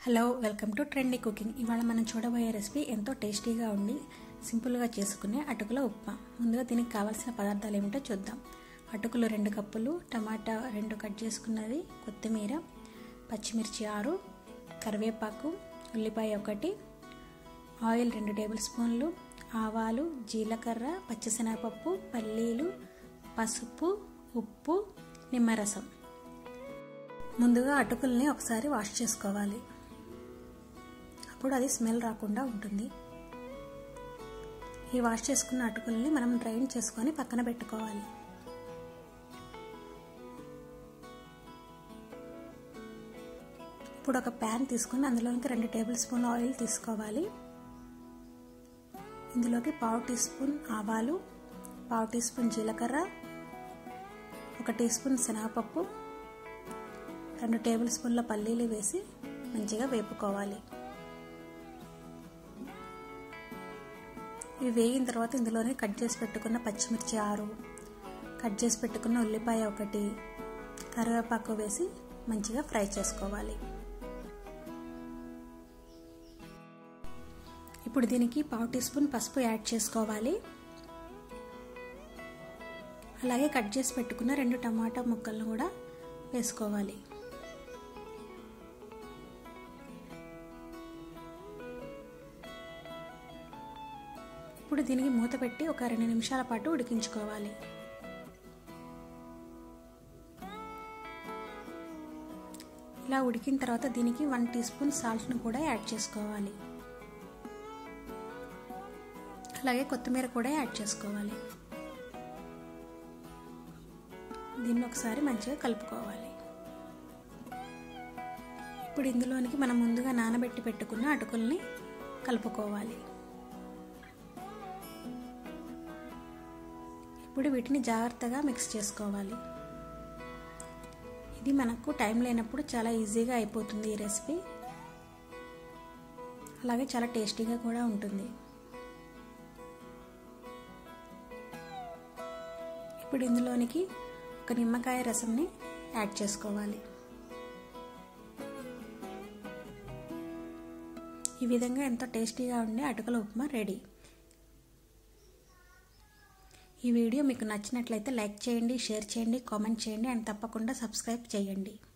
hello welcome to trendy cooking ఇవాళ మనం చూడబోయే రెసిపీ ఎంతో టేస్టీగా ఉండి సింపుల్గా చేసుకునే అటుకుల ఉప్మా ముందుగా దీనికి కావాల్సిన పదార్థాలు ఏమిటో చూద్దాం అటుకులు రెండు కప్పులు టమాటా రెండు కట్ చేసుకున్నది కొత్తిమీర పచ్చిమిర్చి ఆరు కరివేపాకు ఉల్లిపాయ ఒకటి ఆయిల్ రెండు టేబుల్ స్పూన్లు ఆవాలు జీలకర్ర పచ్చిశనగపప్పు పల్లీలు పసుపు ఉప్పు నిమ్మరసం ముందుగా అటుకుల్ని ఒకసారి వాష్ చేసుకోవాలి అప్పుడు అది స్మెల్ రాకుండా ఉంటుంది ఈ వాష్ చేసుకున్న అటుకుల్ని మనం డ్రైన్ చేసుకొని పక్కన పెట్టుకోవాలి ఇప్పుడు ఒక ప్యాన్ తీసుకొని అందులోకి రెండు టేబుల్ స్పూన్ ఆయిల్ తీసుకోవాలి ఇందులోకి పావు టీ స్పూన్ ఆవాలు పావు టీ స్పూన్ జీలకర్ర ఒక టీ స్పూన్ శనగపప్పు రెండు టేబుల్ స్పూన్ల పల్లీలు వేసి మంచిగా వేపుకోవాలి ఇవి వేగిన తర్వాత ఇందులోనే కట్ చేసి పెట్టుకున్న పచ్చిమిర్చి ఆరు కట్ చేసి పెట్టుకున్న ఉల్లిపాయ ఒకటి కరివేపాకు వేసి మంచిగా ఫ్రై చేసుకోవాలి ఇప్పుడు దీనికి పావు టీ స్పూన్ పసుపు యాడ్ చేసుకోవాలి అలాగే కట్ చేసి పెట్టుకున్న రెండు టమాటా ముక్కలను కూడా వేసుకోవాలి ఇప్పుడు దీనికి మూత పెట్టి ఒక రెండు నిమిషాల పాటు ఉడికించుకోవాలి ఇలా ఉడికిన తర్వాత దీనికి వన్ టీ స్పూన్ సాల్ట్ను కూడా యాడ్ చేసుకోవాలి అలాగే కొత్తిమీర కూడా యాడ్ చేసుకోవాలి దీన్ని ఒకసారి మంచిగా కలుపుకోవాలి ఇప్పుడు ఇందులోనికి మనం ముందుగా నానబెట్టి పెట్టుకున్న అటుకుల్ని కలుపుకోవాలి ఇప్పుడు వీటిని జాగ్రత్తగా మిక్స్ చేసుకోవాలి ఇది మనకు టైం లేనప్పుడు చాలా ఈజీగా అయిపోతుంది ఈ రెసిపీ అలాగే చాలా టేస్టీగా కూడా ఉంటుంది ఇప్పుడు ఇందులోనికి ఒక నిమ్మకాయ రసంని యాడ్ చేసుకోవాలి ఈ విధంగా ఎంతో టేస్టీగా ఉండే అటుకల ఉప్మా రెడీ ఈ వీడియో మీకు నచ్చినట్లయితే లైక్ చేయండి షేర్ చేయండి కామెంట్ చేయండి అండ్ తప్పకుండా సబ్స్క్రైబ్ చేయండి